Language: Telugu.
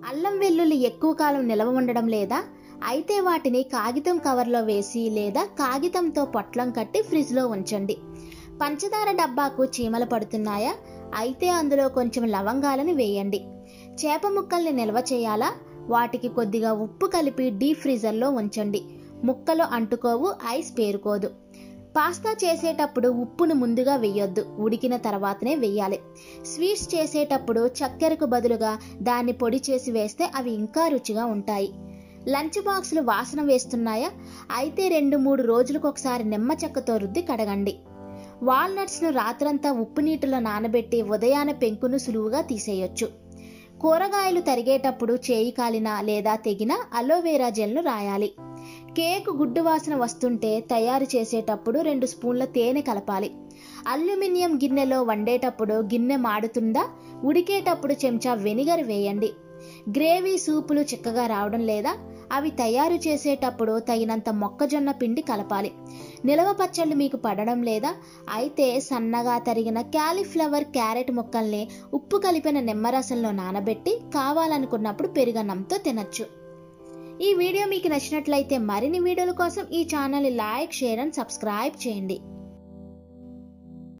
అల్లం వెల్లుల్లి ఎక్కువ కాలం నిలవ ఉండడం లేదా అయితే వాటిని కాగితం కవర్లో వేసి లేదా కాగితంతో పొట్లం కట్టి ఫ్రిడ్జ్లో ఉంచండి పంచదార డబ్బాకు చీమలు పడుతున్నాయా అయితే అందులో కొంచెం లవంగాలను వేయండి చేప ముక్కల్ని నిల్వ చేయాలా వాటికి కొద్దిగా ఉప్పు కలిపి డీప్ ఫ్రీజర్లో ఉంచండి ముక్కలు అంటుకోవు ఐస్ పేరుకోదు పాస్తా చేసేటప్పుడు ఉప్పును ముందుగా వేయొద్దు ఉడికిన తర్వాతనే వేయాలి స్వీట్స్ చేసేటప్పుడు చక్కెరకు బదులుగా దాన్ని పొడి చేసి వేస్తే అవి ఇంకా రుచిగా ఉంటాయి లంచ్ బాక్సులు వాసన వేస్తున్నాయా అయితే రెండు మూడు రోజులకు ఒకసారి నిమ్మ చెక్కతో రుద్ది కడగండి వాల్నట్స్ను రాత్రంతా ఉప్పు నీటిలో నానబెట్టి ఉదయాన పెంకును సులువుగా తీసేయొచ్చు కూరగాయలు తరిగేటప్పుడు చేయి కాలిన లేదా తెగిన అలోవెరా జెల్ను రాయాలి కేక్ గుడ్డు వాసన వస్తుంటే తయారు చేసేటప్పుడు రెండు స్పూన్ల తేనె కలపాలి అల్యూమినియం గిన్నెలో వండేటప్పుడు గిన్నె మాడుతుందా ఉడికేటప్పుడు చెంచా వెనిగర్ వేయండి గ్రేవీ సూపులు చిక్కగా రావడం లేదా అవి తయారు చేసేటప్పుడు తగినంత మొక్కజొన్న పిండి కలపాలి నిలవ పచ్చళ్ళు మీకు పడడం లేదా అయితే సన్నగా తరిగిన క్యాలీఫ్లవర్ క్యారెట్ ముక్కల్ని ఉప్పు కలిపిన నిమ్మరసంలో నానబెట్టి కావాలనుకున్నప్పుడు పెరుగన్నంతో తినచ్చు ఈ వీడియో మీకు నచ్చినట్లయితే మరిన్ని వీడియోల కోసం ఈ ఛానల్ని లైక్ షేర్ అండ్ సబ్స్క్రైబ్ చేయండి